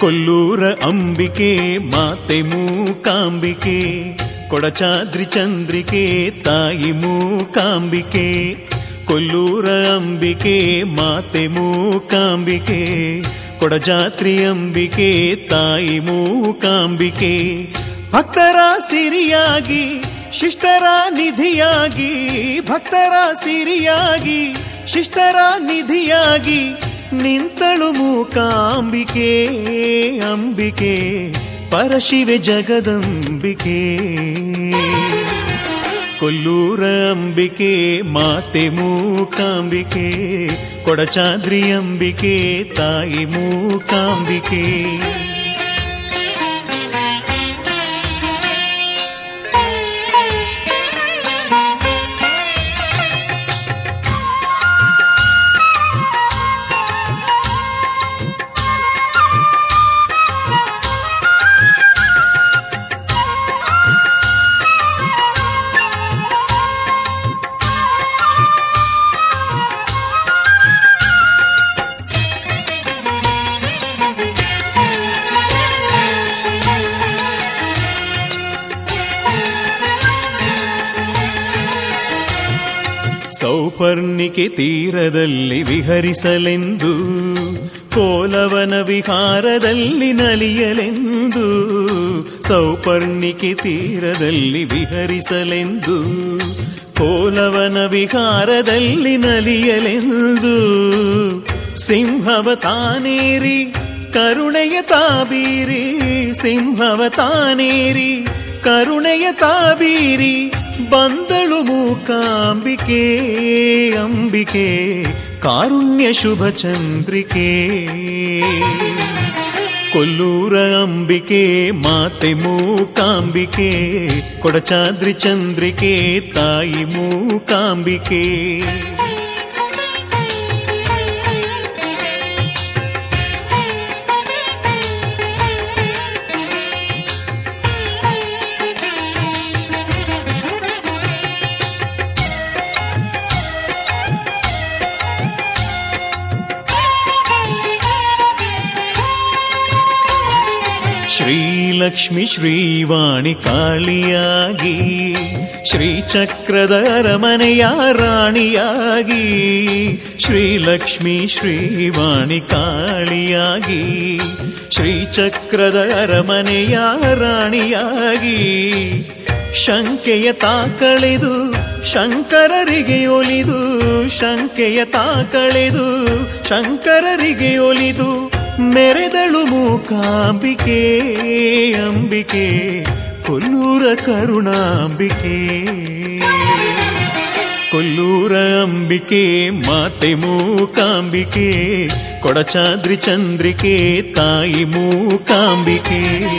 ಕೊಲ್ಲೂರ ಅಂಬಿಕೆ ಮಾತೆ ಮೂಕಾಂಬಿಕೆ ಕೊಡಚಾದ್ರಿ ಚಂದ್ರಿಕೆ ತಾಯಿ ಮೂಕಾಂಬಿಕೆ ಕೊಲ್ಲೂರ ಅಂಬಿಕೆ ಮಾತೆ ಮೂಕಾಂಬಿಕೆ ಕೊಡಜಾತ್ರಿ ಅಂಬಿಕೆ ತಾಯಿ ಮೂಕಾಂಬಿಕೆ ಭಕ್ತರ ಸಿರಿಯಾಗಿ ಶಿಷ್ಟರ ನಿಧಿಯಾಗಿ ಭಕ್ತರ ಸಿರಿಯಾಗಿ ಶಿಷ್ಟರ ನಿಧಿಯಾಗಿ ನಿಂತಳು ಮೂಕಾಂಬಿಕೆ ಅಂಬಿಕೆ ಪರಶಿವೆ ಜಗದಂಬಿಕೆ ಕೊಲ್ಲೂರ ಅಂಬಿಕೆ ಮಾತೆ ಮೂಕಾಂಬಿಕೆ ಕೊಡಚಾದ್ರಿ ಅಂಬಿಕೆ ತಾಯಿ ಮೂಕಾಂಬಿಕೆ ಸೌಪರ್ಣಿಕೆ ತೀರದಲ್ಲಿ ವಿಹರಿಸಲೆಂದು ಕೋಲವನ ವಿಹಾರದಲ್ಲಿ ನಲಿಯಲೆಂದು ಸೌಪರ್ಣಿಕೆ ತೀರದಲ್ಲಿ ವಿಹರಿಸಲೆಂದು ಕೋಲವನ ವಿಹಾರದಲ್ಲಿ ನಲಿಯಲೆಂದು ಸಿಂಹವ ತಾನೇರಿ ಕರುಣೆಯ ತಾಬೀರಿ ಸಿಂಹವ ತಾನೇರಿ ಕರುಣೆಯ ತಾಬೀರಿ ಬಂದಳು ಮೂಕಾಂಬಿಕೆ ಅಂಬಿಕೆ ಕಾರುಣ್ಯ ಶುಭ ಚಂದ್ರಿಕೆ ಕೊಲ್ಲೂರ ಅಂಬಿಕೆ ಮಾತೆ ಮೂಕಾಂಬಿಕೆ ಕೊಡಚಾದ್ರಿ ಚಂದ್ರಿಕೆ ತಾಯಿ ಮೂಕಾಂಬಿಕೆ ಶ್ರೀಲಕ್ಷ್ಮಿ ಶ್ರೀವಾಣಿ ಕಾಳಿಯಾಗಿ ಶ್ರೀಚಕ್ರದ ಅರಮನೆಯ ರಾಣಿಯಾಗಿ ಶ್ರೀಲಕ್ಷ್ಮಿ ಶ್ರೀವಾಣಿ ಕಾಳಿಯಾಗಿ ಶ್ರೀಚಕ್ರದ ಅರಮನೆಯ ರಾಣಿಯಾಗಿ ಶಂಕೆಯ ತಾಕಳೆದು ಶಂಕರರಿಗೆ ಒಲಿದು ಶಂಕೆಯ ತಾಕಳೆದು ಶಂಕರರಿಗೆ ಒಲಿದು ಮೆರೆದಳು ಮೂಕಾಂಬಿಕೆ ಅಂಬಿಕೆ ಕೊಲ್ಲೂರ ಕರುಣಾಂಬಿಕೆ ಕೊಲ್ಲೂರ ಅಂಬಿಕೆ ಮಾತೆ ಮೂಕಾಂಬಿಕೆ ಕೊಡಚಾದ್ರಿ ಚಂದ್ರಿಕೆ ತಾಯಿ ಮೂಕಾಂಬಿಕೆ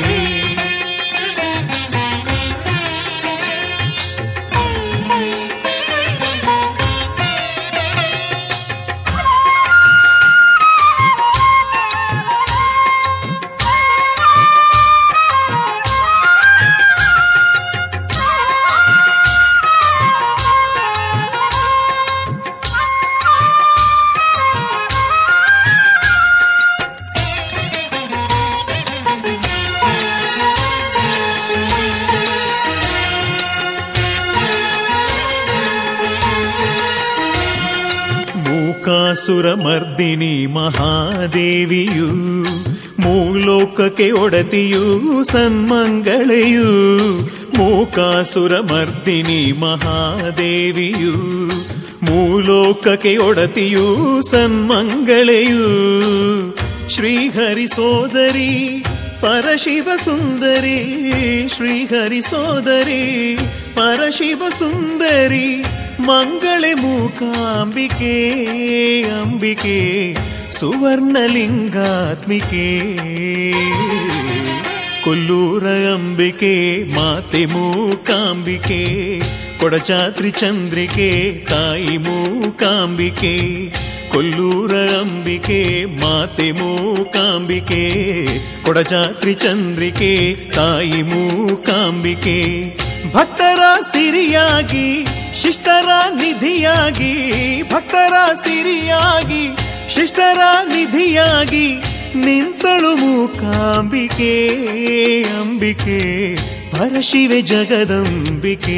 ಮೂಕಾಸುರ ಮರ್ದಿನಿ ಮಹಾದೇವಿಯು ಮೂಲೋಕಕ್ಕೆ ಒಡತಿಯು ಸನ್ಮಂಗಳೆಯು ಮೂಕಾಸುರ ಮರ್ದಿನಿ ಮಹಾದೇವಿಯು ಮೂಲೋಕಕ್ಕೆ ಒಡತಿಯು ಸನ್ಮಂಗಳೆಯು ಶ್ರೀಹರಿ ಸೋದರಿ ಪರಶಿವ ಸುಂದರಿ ಶ್ರೀಹರಿ ಸೋದರಿ ಪರಶಿವ ಸುಂದರಿ ಮಂಗಳೆ ಮೂಕಾಂಬಿಕೆ ಅಂಬಿಕೆ ಸುವರ್ಣಲಿಂಗಾತ್ಮಿಕೆ ಕೊಲ್ಲೂರ ಅಂಬಿಕೆ ಮಾತೆ ಮೂಕಾಂಬಿಕೆ ಕೊಡಚಾತ್ರಿ ಚಂದ್ರಿಕೆ ತಾಯಿ ಮೂಕಾಂಬಿಕೆ ಕೊಲ್ಲೂರ ಅಂಬಿಕೆ ಮಾತೆ ಮೂಕಾಂಬಿಕೆ ಕೊಡಚಾತ್ರಿ ಚಂದ್ರಿಕೆ ತಾಯಿ ಮೂಕಾಂಬಿಕೆ ಭಕ್ತರ ಸಿರಿಯಾಗಿ ಶಿಷ್ಟರ ನಿಧಿಯಾಗಿ ಭಕ್ತರ ಸಿರಿಯಾಗಿ ಶಿಷ್ಟರ ನಿಧಿಯಾಗಿ ನಿಂತಳು ಮೂಕಾಂಬಿಕೆ ಅಂಬಿಕೆ ಪರಶಿವೆ ಜಗದಂಬಿಕೆ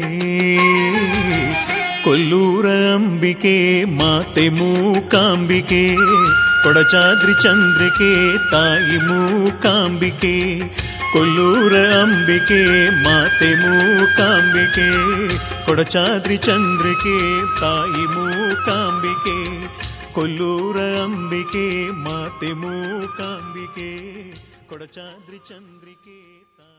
ಕೊಲ್ಲೂರ ಅಂಬಿಕೆ ಮಾತೆ ಮೂಕಾಂಬಿಕೆ ಕೊಡಚಾದ್ರಿ ಚಂದ್ರಿಕೆ ತಾಯಿ ಮೂಕಾಂಬಿಕೆ ಕೊಲ್ಲೂರ ಅಂಬಿಕೆ ಮಾತೆ ಮೂಕಾಂಬಿಕೆ ಕೊಡಚಾದ್ರಿ ಚಂದ್ರಿಕೆ ತಾಯಿ ಮೂಕಾಂಬಿಕೆ ಕೊಲ್ಲೂರ ಅಂಬಿಕೆ ಮಾತೆ ಮೂಕಾಂಬಿಕೆ ಕೊಡಚಾದ್ರಿ ಚಂದ್ರಿಕೆ ತಾಯಿ